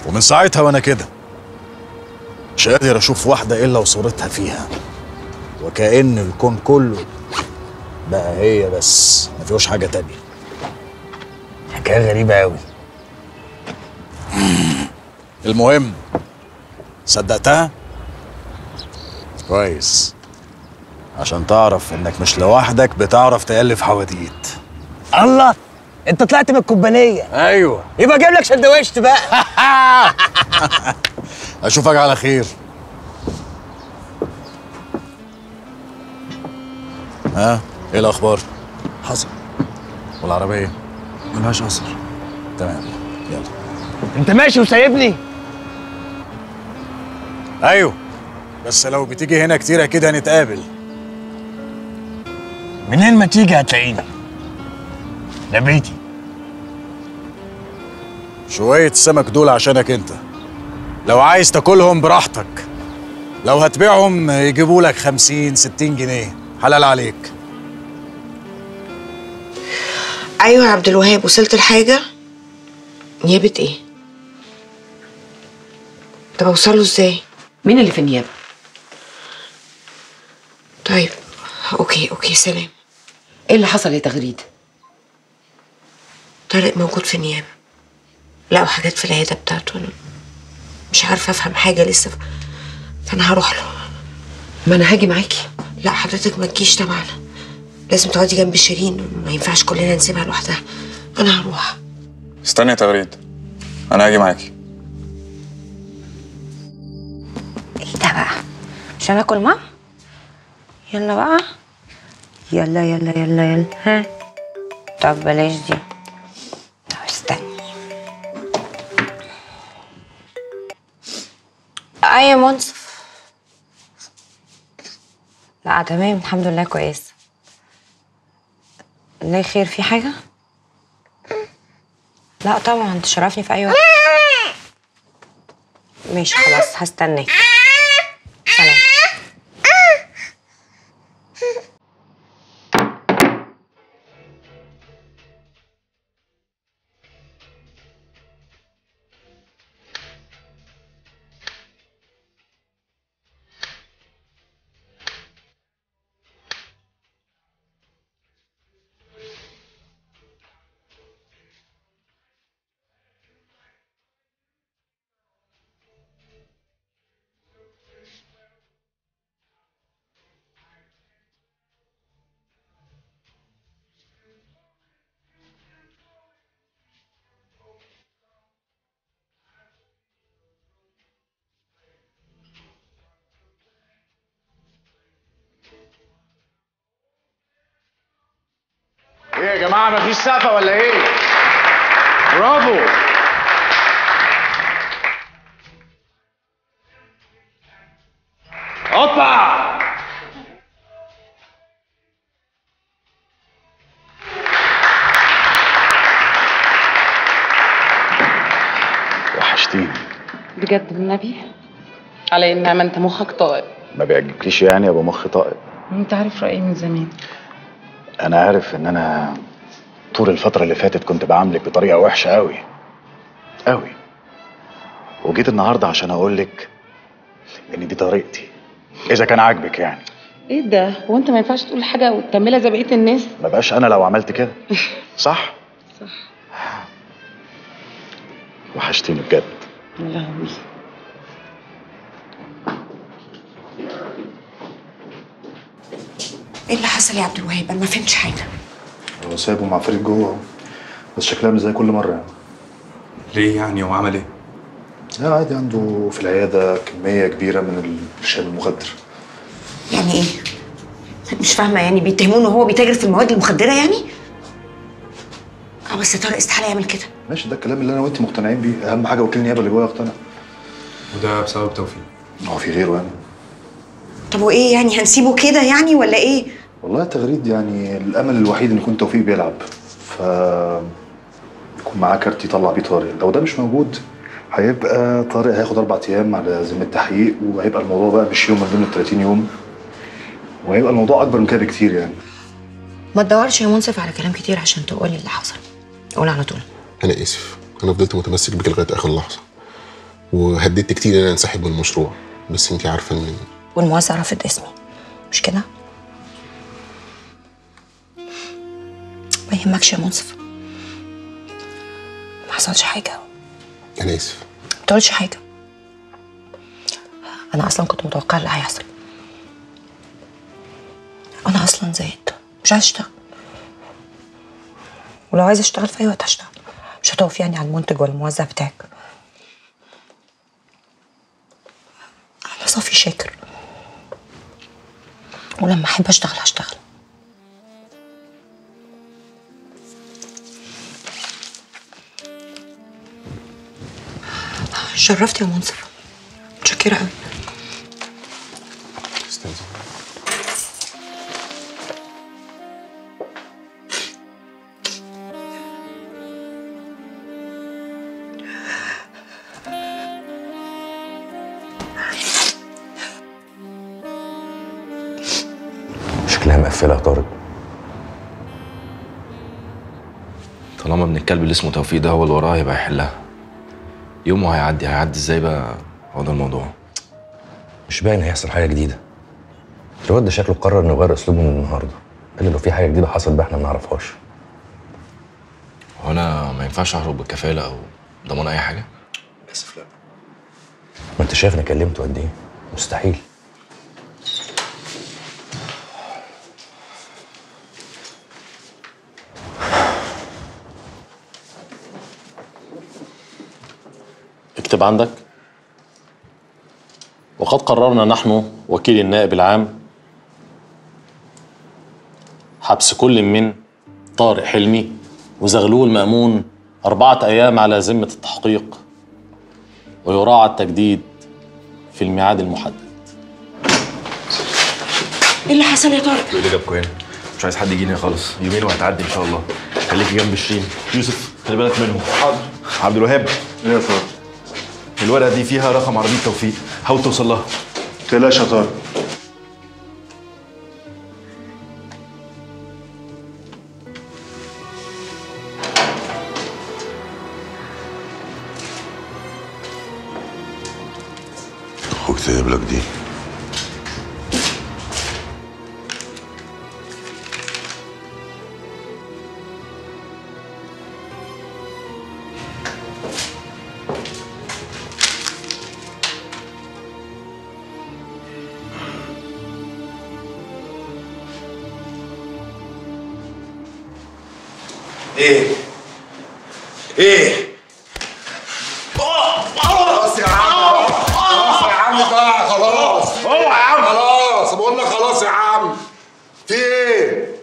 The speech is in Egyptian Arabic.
ومن ساعتها وانا كده مش قادر اشوف واحده الا وصورتها فيها وكأن الكون كله بقى هي بس ما فيهوش حاجه تانية حكايه غريبه قوي المهم صدقتها كويس عشان تعرف انك مش لوحدك بتعرف تألف حواديت الله انت طلعت من الكوبانيه ايوه يبقى اجيب لك سندوتش بقى اشوفك على خير ها ايه الاخبار حصل والعربيه ملهاش اثر تمام يلا انت ماشي وسايبني ايوه بس لو بتيجي هنا كتير كده هنتقابل منين ما تيجي هتلاقيني ده بيتي شويه السمك دول عشانك انت لو عايز تاكلهم براحتك لو هتبيعهم يجيبوا لك 50 60 جنيه حلال عليك ايوه يا عبد الوهاب وصلت لحاجه نيابه ايه طب اوصله ازاي مين اللي في النيابه طيب اوكي اوكي سلام ايه اللي حصل يا تغريد طارق موجود في النيابه لقوا حاجات في العياده بتاعته أنا مش عارفه افهم حاجه لسه فانا هروح له ما انا هاجي معاكي لا حضرتك ما تجيش طبعا لازم تقعدي جنب شيرين ما ينفعش كلنا نسيبها لوحدها انا هروح استني يا تغريد انا هاجي معاكي ايه ده بقى مش هناكل معاه يلا بقى يلا يلا يلا يلا ها طب بلاش دي طب استني اي يا منصف لا تمام الحمد لله كويس ليه خير في حاجة؟ لا طبعا تشرفني في أي وقت ماشي خلاص هستناك سلام ايه يا جماعه مفيش سقفه ولا ايه برافو هوبا وحشتيني بجد بالنبي على ان ما انت مخك طائر ما بيعجبكيش يعني ابو مخ طائر انت عارف رايي من زمان انا عارف ان انا طول الفتره اللي فاتت كنت بعاملك بطريقه وحشه قوي قوي وجيت النهارده عشان اقول لك ان دي طريقتي اذا كان عاجبك يعني ايه ده هو انت ما ينفعش تقول حاجه وتكملها زي بقيه الناس ما بقاش انا لو عملت كده صح صح وحشتيني بجد يا لهوي ايه اللي حصل يا عبد الوهاب انا ما فهمتش حاجه هو سايبه مع فريد جوه أهو. بس شكلها مش زي كل مره يعني ليه يعني هو عمل ايه؟ لا عادي عنده في العياده كميه كبيره من الشام المخدر يعني ايه مش فاهمه يعني بيتهموه ان هو بيتاجر في المواد المخدره يعني اه بس طارق استحاله يعمل كده ماشي ده الكلام اللي انا وانت مقتنعين بيه اهم حاجه وكيل النيابه اللي جوه يقتنع وده بسبب توفيق هو في غيره يعني طب وايه يعني هنسيبه كده يعني ولا ايه والله يا تغريد يعني الامل الوحيد ان يكون توفيق بيلعب ف يكون معاه كارت يطلع بيه طارق لو ده مش موجود هيبقى طارق هياخد اربع ايام على ذمه تحقيق وهيبقى الموضوع بقى مش يوم من ضمن ال 30 يوم وهيبقى الموضوع اكبر من كده بكتير يعني ما تدورش يا منصف على كلام كتير عشان تقولي اللي حصل قول على طول انا اسف انا فضلت متمسك بيك لغايه اخر لحظه وهددت كتير ان انا انسحب من المشروع بس انت عارفه ان والموزع رفض اسمي مش كده؟ ما يهمكش يا منصف ما حصلش حاجة انا اسف ما تقولش حاجة أنا أصلا كنت متوقعة اللي هيحصل أنا أصلا زهقت مش عايزة أشتغل ولو عايزة أشتغل في أي وقت هشتغل مش هتقف يعني على المنتج ولا الموزع بتاعك أنا صافي شاكر ولما أحب أشتغل هشتغل شرفت يا منصف متشكرة أوي استاذ شكلها مقفله يا طارق طالما ابن الكلب اللي اسمه توفيق ده هو اللي وراه يبقى هيحلها يومه هيعدي هيعدي ازاي بقى هو ده الموضوع مش باين هيحصل حاجه جديده الواد ده شكله قرر انه يغير اسلوبه من النهارده قال لي لو في حاجه جديده حصلت بقى احنا ما نعرفهاش هو انا ما ينفعش اهرب بالكفاله او ضمان اي حاجه للاسف لا ما انت شايف انا كلمته قد ايه مستحيل اكتب عندك وقد قررنا نحن وكيل النائب العام حبس كل من طارق حلمي وزغلول مأمون أربعة أيام على ذمة التحقيق ويراعى التجديد في الميعاد المحدد إيه اللي حصل يا طارق؟ ايه اللي جابكوا هنا مش عايز حد يجيني خالص يومين وهتعدي ان شاء الله خليكي جنب شيرين يوسف خلي بالك منهم حاضر عبد الوهاب ايه يا طارق الورقه دي فيها رقم عربيه توفيق حاول توصل لها ما تقلقش يا طارق اخوك سايب لك دي ايه ايه خلاص يا عم خلاص يا عم بقى خلاص اوعى يا عم خلاص بقول لك خلاص يا عم في ايه؟